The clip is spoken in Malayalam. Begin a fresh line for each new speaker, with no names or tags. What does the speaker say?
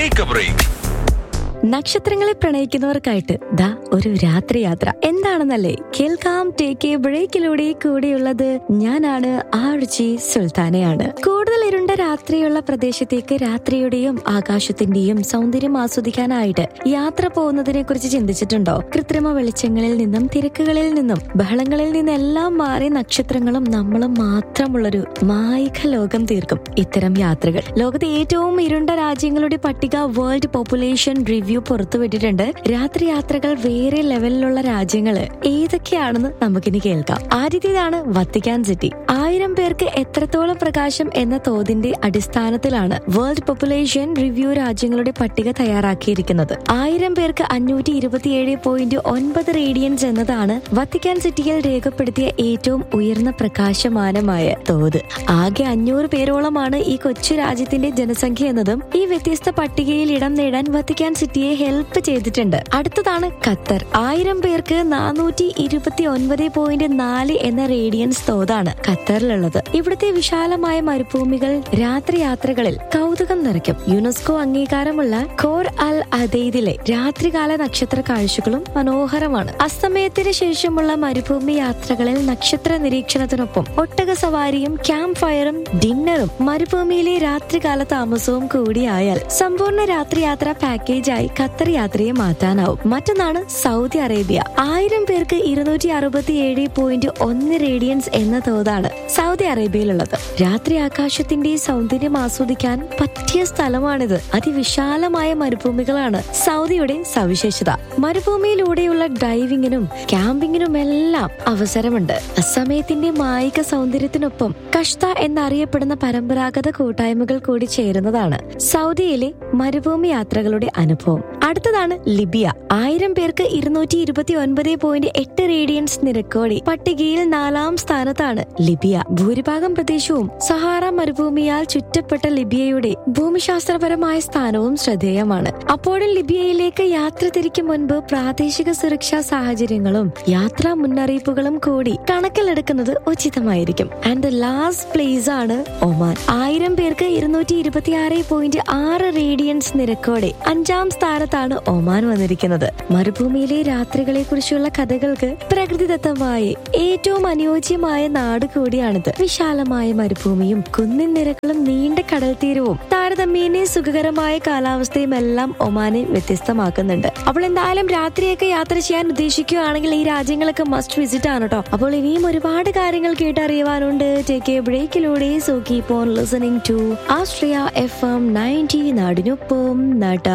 ടേക്ക് എ ബ്രേക്ക്
നക്ഷത്രങ്ങളെ പ്രണയിക്കുന്നവർക്കായിട്ട് ദാ ഒരു രാത്രി യാത്ര എന്താണെന്നല്ലേ കേൾക്കാം ടേക്ക് എ ബ്രേക്കിലൂടെ കൂടെയുള്ളത് ഞാനാണ് ആർ ജി സുൽത്താനയാണ് കൂടുതൽ ഇരുണ്ട രാത്രിയുള്ള പ്രദേശത്തേക്ക് രാത്രിയുടെയും ആകാശത്തിന്റെയും സൗന്ദര്യം ആസ്വദിക്കാനായിട്ട് യാത്ര പോകുന്നതിനെ കുറിച്ച് ചിന്തിച്ചിട്ടുണ്ടോ കൃത്രിമ വെളിച്ചങ്ങളിൽ നിന്നും തിരക്കുകളിൽ നിന്നും ബഹളങ്ങളിൽ നിന്നെല്ലാം മാറി നക്ഷത്രങ്ങളും നമ്മളും മാത്രമുള്ളൊരു മായിക ലോകം തീർക്കും ഇത്തരം യാത്രകൾ ലോകത്തെ ഏറ്റവും ഇരുണ്ട രാജ്യങ്ങളുടെ പട്ടിക വേൾഡ് പോപ്പുലേഷൻ റിവ്യൂ പുറത്തുവിട്ടിട്ടുണ്ട് രാത്രി യാത്രകൾ വേറെ ലെവലിലുള്ള രാജ്യങ്ങള് ഏതൊക്കെയാണെന്ന് നമുക്കിനി കേൾക്കാം ആദ്യത്തേതാണ് വത്തിക്കാൻ സിറ്റി ആയിരം പേർക്ക് എത്രത്തോളം പ്രകാശം എന്ന തോതിന്റെ അടിസ്ഥാനത്തിലാണ് വേൾഡ് പോപ്പുലേഷൻ റിവ്യൂ രാജ്യങ്ങളുടെ പട്ടിക തയ്യാറാക്കിയിരിക്കുന്നത് ആയിരം പേർക്ക് അഞ്ഞൂറ്റി ഇരുപത്തിയേഴ് പോയിന്റ് ഒൻപത് റേഡിയൻസ് എന്നതാണ് വത്തിക്കാൻ സിറ്റിയിൽ രേഖപ്പെടുത്തിയ ഏറ്റവും ഉയർന്ന പ്രകാശമാനമായ തോത് ആകെ അഞ്ഞൂറ് പേരോളമാണ് ഈ കൊച്ചു രാജ്യത്തിന്റെ ജനസംഖ്യ എന്നതും ഈ വ്യത്യസ്ത പട്ടികയിൽ ഇടം നേടാൻ വത്തിക്കാൻ സിറ്റിയെ ഹെൽപ്പ് ചെയ്തിട്ടുണ്ട് അടുത്തതാണ് ഖത്തർ ആയിരം പേർക്ക് നാനൂറ്റി ഇരുപത്തി ഒൻപത് പോയിന്റ് നാല് എന്ന റേഡിയൻസ് തോതാണ് ഖത്തറിലുള്ളത് ഇവിടുത്തെ വിശാലമായ മരുഭൂമികൾ രാത്രി യാത്രകളിൽ കൗതുകം നിറയ്ക്കും യുനെസ്കോ അംഗീകാരമുള്ള ഖോർ അൽ അദൈദിലെ രാത്രികാല നക്ഷത്ര കാഴ്ചകളും മനോഹരമാണ് അസ്തമയത്തിന് ശേഷമുള്ള മരുഭൂമി യാത്രകളിൽ നക്ഷത്ര നിരീക്ഷണത്തിനൊപ്പം ഒട്ടക സവാരിയും ക്യാമ്പ് ഫയറും ഡിന്നറും മരുഭൂമിയിലെ രാത്രികാല താമസവും കൂടിയായാൽ സമ്പൂർണ്ണ രാത്രി യാത്ര പാക്കേജായി ഖത്തർ യാത്രയെ മാറ്റാനാവും മറ്റൊന്നാണ് സൗദി അറേബ്യ ആയിരം പേർക്ക് ഇരുന്നൂറ്റി അറുപത്തിയേഴ് പോയിന്റ് ഒന്ന് റേഡിയൻസ് എന്ന തോതാണ് സൗദി അറേബ്യയിലുള്ളത് രാത്രി ആകാശത്തിന്റെ സൗന്ദര്യം ആസ്വദിക്കാൻ പറ്റിയ സ്ഥലമാണിത് അതിവിശാലമായ മരുഭൂമികളാണ് സൗദിയുടെ സവിശേഷത മരുഭൂമിയിലൂടെയുള്ള ഡൈവിങ്ങിനും ക്യാമ്പിങ്ങിനും എല്ലാം അവസരമുണ്ട് അസമയത്തിന്റെ മായിക സൗന്ദര്യത്തിനൊപ്പം കഷ്ത എന്നറിയപ്പെടുന്ന പരമ്പരാഗത കൂട്ടായ്മകൾ കൂടി ചേരുന്നതാണ് സൗദിയിലെ മരുഭൂമി യാത്രകളുടെ അനുഭവം അടുത്തതാണ് ലിബിയ ആയിരം പേർക്ക് ഇരുന്നൂറ്റി ഇരുപത്തി ഒൻപത് പോയിന്റ് എട്ട് റേഡിയൻസ് നിരക്കോടെ പട്ടികയിൽ നാലാം സ്ഥാനത്താണ് ലിബിയ ഭൂരിഭാഗം പ്രദേശവും സഹാറ മരുഭൂമിയാൽ ചുറ്റപ്പെട്ട ലിബിയയുടെ ഭൂമിശാസ്ത്രപരമായ സ്ഥാനവും ശ്രദ്ധേയമാണ് അപ്പോഴും ലിബിയയിലേക്ക് യാത്ര തിരിക്കും മുൻപ് പ്രാദേശിക സുരക്ഷാ സാഹചര്യങ്ങളും യാത്രാ മുന്നറിയിപ്പുകളും കൂടി കണക്കിലെടുക്കുന്നത് ഉചിതമായിരിക്കും ആൻഡ് ദ ലാസ്റ്റ് പ്ലേസ് ആണ് ഒമാൻ ആയിരം പേർക്ക് ഇരുന്നൂറ്റി ഇരുപത്തി ആറ് പോയിന്റ് ആറ് റേഡിയൻസ് നിരക്കോടെ അഞ്ചാം സ്ഥാനത്താണ് ഒമാൻ വന്നിരിക്കുന്നത് മരുഭൂമിയിലെ രാത്രികളെ കുറിച്ചുള്ള കഥകൾക്ക് പ്രകൃതിദത്തമായ ഏറ്റവും അനുയോജ്യമായ നാട് കൂടിയാണിത് വിശാലമായ മരുഭൂമിയും കുന്നിൻ നിരകളും നീണ്ട കടൽ തീരവും താരതമ്യേന സുഖകരമായ കാലാവസ്ഥയും എല്ലാം ഒമാനെ വ്യത്യസ്തമാക്കുന്നുണ്ട് അപ്പോൾ എന്തായാലും രാത്രിയൊക്കെ യാത്ര ചെയ്യാൻ ഉദ്ദേശിക്കുകയാണെങ്കിൽ ഈ രാജ്യങ്ങളൊക്കെ മസ്റ്റ് വിസിറ്റ് ആണ് കേട്ടോ അപ്പോൾ ഇനിയും ഒരുപാട് കാര്യങ്ങൾ കേട്ടറിയുവാനുണ്ട് ടേക്ക് എ ബ്രേക്കിലൂടെ so keep on listening to Astria F M ninety നാടിനൊപ്പം നാട്ട